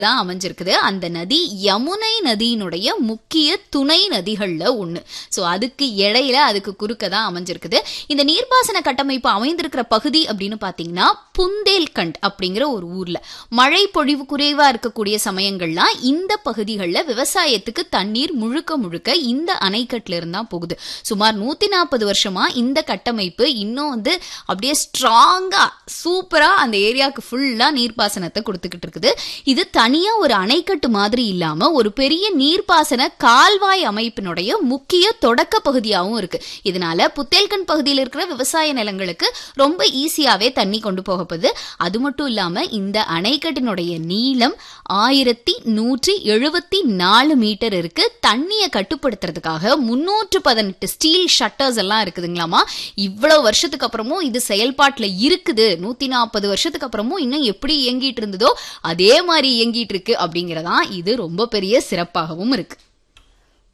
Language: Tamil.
தான் அமைஞ்சிருக்குது அந்த நதி யமுனை நதியினுடைய முக்கிய துணை நதிகள்ல ஒண்ணு சோ அதுக்கு இடையில அதுக்கு குறுக்க தான் அமைஞ்சிருக்குது இந்த நீர்ப்பாசன கட்டமைப்பு அமைந்திருக்கிற பகுதி அப்படின்னு பாத்தீங்கன்னா புந்தேல்கண்ட் அப்படிங்கிற ஒரு ஊர்ல மழை பொழிவு குறைவா இருக்கக்கூடிய சமயங்கள்லாம் இந்த பகுதிகளில் விவசாயத்துக்கு தண்ணீர் முழுக்க முழுக்க இந்த அணைக்கட்டுல இருந்தா போகுது சுமார் நூத்தி நாற்பது வருஷமா இந்த கட்டமைப்பு இன்னும் வந்து அப்படியே ஸ்ட்ராங்கா சூப்பரா அந்த ஏரியாவுக்கு ஃபுல்லா நீர்ப்பாசனத்தை கொடுத்துக்கிட்டு இருக்குது இது தனியா ஒரு அணைக்கட்டு மாதிரி இல்லாம ஒரு பெரிய நீர்ப்பாசன கால்வாய் அமைப்பினுடைய முக்கிய தொடக்க பகுதியாகவும் இருக்கு இதனால புத்தேல்கண்ட் பகுதியில் இருக்கிற விவசாய நிலங்களுக்கு ரொம்ப ஈஸியாவே தண்ணி கொண்டு போகப்படுது அது மட்டும் இல்லாம இந்த அணைக்கட்டினுடைய நீளம் ஆயிரத்தி நூற்றி எழுபத்தி நாலு மீட்டர் இருக்கு தண்ணியை கட்டுப்படுத்துறதுக்காக முன்னூற்று பதினெட்டு ஸ்டீல் ஷட்டர்ஸ் எல்லாம் இருக்குதுங்களாமா இவ்வளவு வருஷத்துக்கு அப்புறமும் இது செயல்பாட்டுல இருக்குது நூத்தி நாற்பது வருஷத்துக்கு அப்புறமும் இன்னும் எப்படி இயங்கிட்டு இருந்ததோ அதே மாதிரி இயங்கிட்டு இருக்கு அப்படிங்கறதான் இது ரொம்ப பெரிய சிறப்பாகவும் இருக்கு